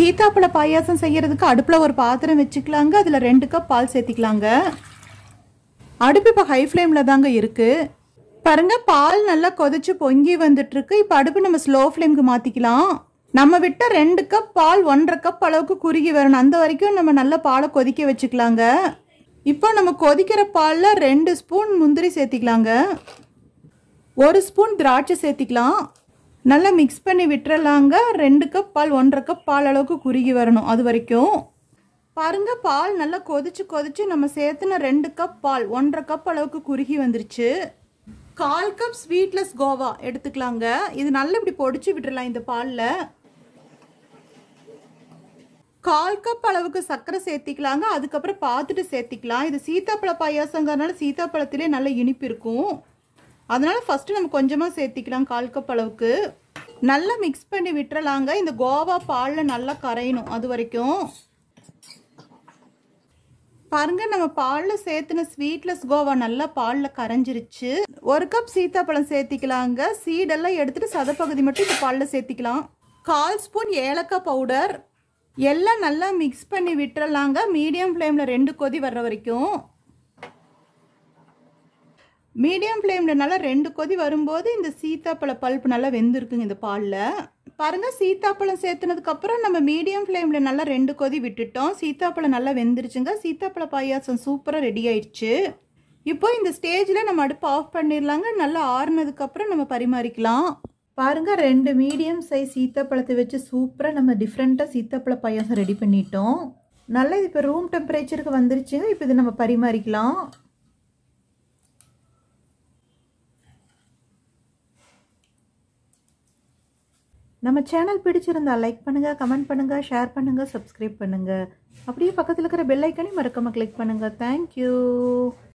சீத்தாப்பழ பாயாசம் செய்யறதுக்கு அடுப்பில் ஒரு பாத்திரம் வச்சுக்கலாங்க அதில் ரெண்டு கப் பால் சேர்த்திக்கலாங்க அடுப்பு இப்போ ஹை ஃப்ளேமில் தாங்க இருக்கு பாருங்க பால் நல்லா கொதிச்சு பொங்கி வந்துட்டு இருக்கு இப்போ அடுப்பு நம்ம ஸ்லோ ஃப்ளேம்க்கு மாற்றிக்கலாம் நம்ம விட்ட ரெண்டு கப் பால் ஒன்றரை கப் அளவுக்கு குறுகி வரணும் அந்த வரைக்கும் நம்ம நல்லா பாலை கொதிக்க வச்சுக்கலாங்க இப்போ நம்ம கொதிக்கிற பாலில் ரெண்டு ஸ்பூன் முந்திரி சேர்த்திக்கலாங்க ஒரு ஸ்பூன் திராட்சை சேர்த்திக்கலாம் நல்லா மிக்ஸ் பண்ணி விட்டுறலாங்க ரெண்டு கப் பால் ஒன்றரை கப் பால் அளவுக்கு குறுகி வரணும் அது வரைக்கும் பாருங்க பால் நல்லா கொதிச்சு கொதிச்சு நம்ம சேர்த்துன ரெண்டு கப் பால் ஒன்றரை கப் அளவுக்கு குறுகி வந்துருச்சு கால் கப் ஸ்வீட்லெஸ் கோவா எடுத்துக்கலாங்க இது நல்லா இப்படி பொடிச்சு விட்டுறலாம் இந்த பாலில் கால் கப் அளவுக்கு சர்க்கரை சேர்த்திக்கலாங்க அதுக்கப்புறம் பார்த்துட்டு சேர்த்திக்கலாம் இது சீத்தாப்பழ பாயாசங்கிறதுனால சீத்தாப்பழத்திலே நல்ல இனிப்பு இருக்கும் அதனால ஃபஸ்ட்டு நம்ம கொஞ்சமாக சேர்த்திக்கலாம் கால் கப் அளவுக்கு நல்லா மிக்ஸ் பண்ணி விட்டுறலாங்க இந்த கோவா பாலில் நல்லா கரையணும் அது வரைக்கும் பாருங்க நம்ம பாலில் சேர்த்துன ஸ்வீட்லெஸ் கோவா நல்லா பாலில் கரைஞ்சிருச்சு ஒரு கப் சீத்தாப்பழம் சேர்த்திக்கலாங்க சீடெல்லாம் எடுத்துட்டு சதப்பகுதி மட்டும் இந்த பாலில் சேர்த்திக்கலாம் கால் ஸ்பூன் ஏலக்காய் பவுடர் எல்லாம் நல்லா மிக்ஸ் பண்ணி விட்டுறலாங்க மீடியம் ஃப்ளேமில் ரெண்டு கொதி வர்ற வரைக்கும் மீடியம் ஃப்ளேமில் நல்லா ரெண்டு கொதி வரும்போது இந்த சீத்தாப்பழ பல்ப் நல்லா வெந்திருக்குங்க இந்த பாலில் பாருங்க சீத்தாப்பழம் சேர்த்துனதுக்கப்புறம் நம்ம மீடியம் ஃப்ளேமில் நல்லா ரெண்டு கொதி விட்டுட்டோம் சீத்தாப்பழம் நல்லா வெந்துருச்சுங்க சீத்தாப்பழ பாயாசம் சூப்பராக ரெடி ஆயிடுச்சு இப்போ இந்த ஸ்டேஜில் நம்ம அடுப்பு ஆஃப் பண்ணிடலாங்க நல்லா ஆறுனதுக்கப்புறம் நம்ம பரிமாறிக்கலாம் பாருங்க ரெண்டு மீடியம் சைஸ் சீத்தாப்பழத்தை வச்சு சூப்பராக நம்ம டிஃப்ரெண்ட்டாக சீத்தாப்பழ பாயாசம் ரெடி பண்ணிட்டோம் நல்லா இது இப்போ ரூம் டெம்பரேச்சருக்கு வந்துருச்சுங்க இப்போ இது நம்ம பரிமாறிக்கலாம் நம்ம சேனல் பிடிச்சிருந்தா லைக் பண்ணுங்க கமெண்ட் பண்ணுங்க ஷேர் பண்ணுங்க சப்ஸ்கிரைப் பண்ணுங்க அப்படியே பக்கத்தில் இருக்கிற பெல் ஐக்கனையும் மறக்காம கிளிக் பண்ணுங்க தேங்க்யூ